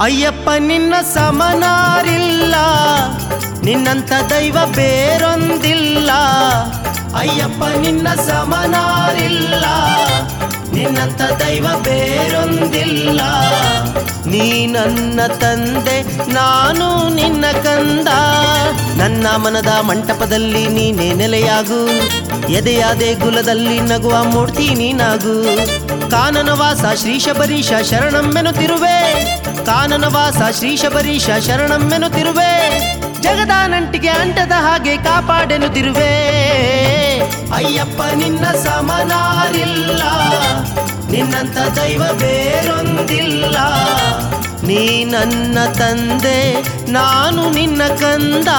ಅಯ್ಯಪ್ಪ ನಿನ್ನ ಸಮನಾರಿಲ್ಲ ನಿನ್ನಂಥ ದೈವ ಬೇರೊಂದಿಲ್ಲ ಅಯ್ಯಪ್ಪ ನಿನ್ನ ಸಮನಾರಿಲ್ಲ ನಿನ್ನಂಥ ದೈವ ಬೇರೊಂದಿಲ್ಲ ನೀ ನನ್ನ ತಂದೆ ನಾನು ನಿನ್ನ ಕಂದ ನನ್ನ ಮನದ ಮಂಟಪದಲ್ಲಿ ನೀನೇ ನೆಲೆಯಾಗು ಎದೆಯ ದೇಗುಲದಲ್ಲಿ ನಗುವ ಮೂರ್ತಿ ನೀನಾಗು ಕಾನನವಾಸ ಶ್ರೀ ಶಬರೀಶ ಶರಣಮ್ಮೆನುತ್ತಿರುವೆ ಕಾನನವಾಸ ಶ್ರೀ ಶಬರೀಶ ಶರಣಮ್ಮೆನುತ್ತಿರುವೆ ಜಗದ ನಂಟಿಗೆ ಅಂಟದ ಹಾಗೆ ಕಾಪಾಡೆನುತ್ತಿರುವೆ ಅಯ್ಯಪ್ಪ ನಿನ್ನ ಸಮನಾರಿಲ್ಲ ನಿನ್ನಂಥ ದೈವ ಬೇರೊಂದಿಲ್ಲ ನೀ ನನ್ನ ತಂದೆ ನಾನು ನಿನ್ನ ಕಂದ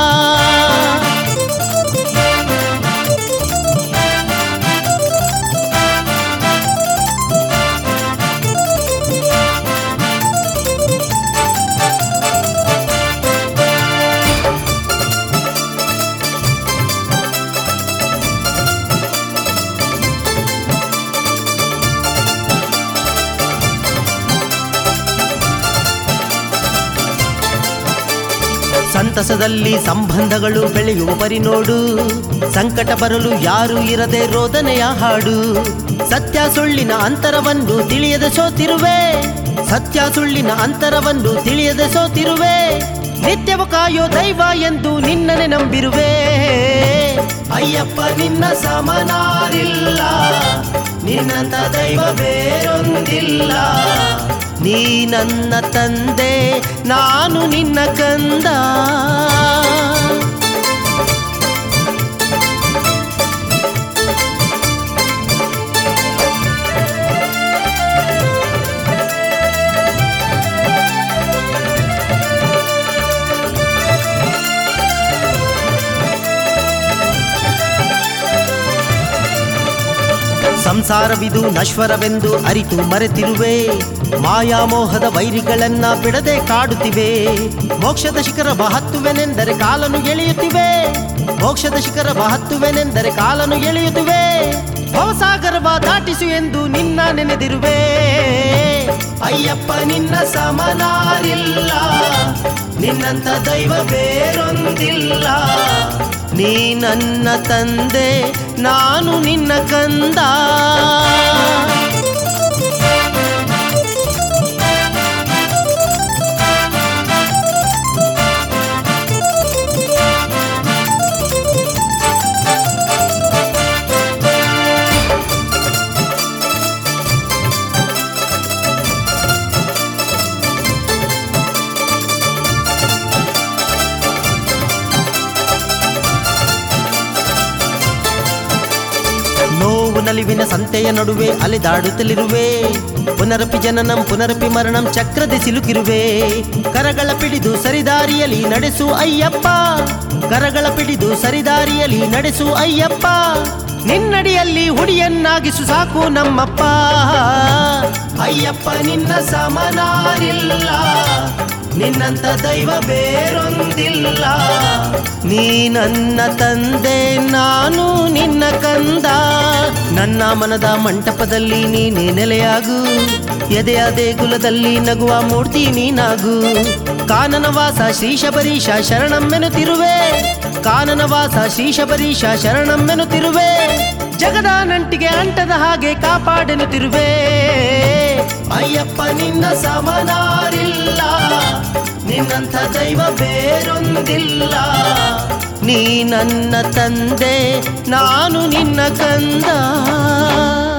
ಸಂತಸದಲ್ಲಿ ಸಂಬಂಧಗಳು ಬೆಳೆಯುವ ಪರಿ ನೋಡು ಸಂಕಟ ಬರಲು ಯಾರು ಇರದೆ ರೋದನೆಯ ಹಾಡು ಸತ್ಯ ಸುಳ್ಳಿನ ಅಂತರವನ್ನು ತಿಳಿಯದೆ ಸೋತಿರುವೆ ಸತ್ಯ ಸುಳ್ಳಿನ ಅಂತರವನ್ನು ತಿಳಿಯದೆ ಸೋತಿರುವೆ ನಿತ್ಯವ ಕಾಯೋ ದೈವ ಎಂದು ನಿನ್ನನೆ ನಂಬಿರುವೆ ಅಯ್ಯಪ್ಪ ನಿನ್ನ ಸಮನಾರಿಲ್ಲ ನಿನ್ನಂತ ದೈವ ಬೇರೊಂದಿಲ್ಲ ನೀ ನನ್ನ ತಂದೆ ನಾನು ನಿನ್ನ ಕಂದ ಸಂಸಾರವಿದು ನಶ್ವರವೆಂದು ಅರಿತು ಮರೆತಿರುವೆ ಮಾಯಾಮೋಹದ ವೈರಿಗಳನ್ನ ಬಿಡದೆ ಕಾಡುತ್ತಿವೆ ಮೋಕ್ಷದ ಶಿಖರ ಹತ್ತುವೆನೆಂದರೆ ಕಾಲನು ಎಳೆಯುತ್ತಿವೆ ಮೋಕ್ಷದ ಶಿಖರ ಹತ್ತುವೆನೆಂದರೆ ಕಾಲನು ಎಳೆಯುತ್ತಿವೆ ಭವಸಾಗರವ ದಾಟಿಸು ಎಂದು ನಿನ್ನ ನೆನೆದಿರುವೆ ಅಯ್ಯಪ್ಪ ನಿನ್ನ ಸಮನಾರಿಲ್ಲ ನಿನ್ನಂತ ದೈವ ಬೇರೊಂದಿಲ್ಲ ನೀ ನನ್ನ ತಂದೆ ನಾನು ನಿನ್ನ ಕಂದ ನೋವು ನಲಿವಿನ ಸಂತೆಯ ನಡುವೆ ಅಲೆದಾಡುತ್ತಲಿರುವೆ ಪುನರಪಿ ಜನನಂ ಪುನರಪಿ ಮರಣಂ ಚಕ್ರದಿ ಸಿಲುಕಿರುವೆ ಕರಗಳ ಪಿಡಿದು ಸರಿದಾರಿಯಲ್ಲಿ ನಡೆಸು ಅಯ್ಯಪ್ಪ ಕರಗಳ ಪಿಡಿದು ಸರಿದಾರಿಯಲ್ಲಿ ನಡೆಸು ಅಯ್ಯಪ್ಪ ನಿನ್ನಡಿಯಲ್ಲಿ ಹುಡಿಯನ್ನಾಗಿಸು ಸಾಕು ನಮ್ಮಪ್ಪ ಅಯ್ಯಪ್ಪ ನಿನ್ನ ಸಮನಾರಿಲ್ಲ ನಿನ್ನಂತ ದೈವ ಬೇರೊಂದಿಲ್ಲ ನೀ ನನ್ನ ತಂದೆ ನಾನು ನಿನ್ನ ಕಂದ ನನ್ನ ಮನದ ಮಂಟಪದಲ್ಲಿ ನೀನೇ ನೆಲೆಯಾಗು ಎದೆಯ ದೇಗುಲದಲ್ಲಿ ನಗುವ ಮೂರ್ತಿ ನೀನಾಗು ಕಾನನವಾಸ ಶ್ರೀ ಶಬರೀಶ ಶರಣಮ್ಮೆನುತ್ತಿರುವೆ ಕಾನನವಾಸ ಶ್ರೀ ಶಬರೀಶ ಶರಣಮ್ಮೆನುತ್ತಿರುವೆ ಜಗದ ನಂಟಿಗೆ ಅಂಟದ ಹಾಗೆ ಕಾಪಾಡೆನುತ್ತಿರುವೆ ಅಯ್ಯಪ್ಪ ನಿನ್ನ ಸಮನಾರಿಲ್ಲ ನಿನ್ನಂಥ ದೈವ ಬೇರೊಂದಿಲ್ಲ ನೀ ನನ್ನ ತಂದೆ ನಾನು ನಿನ್ನ ಕಂದ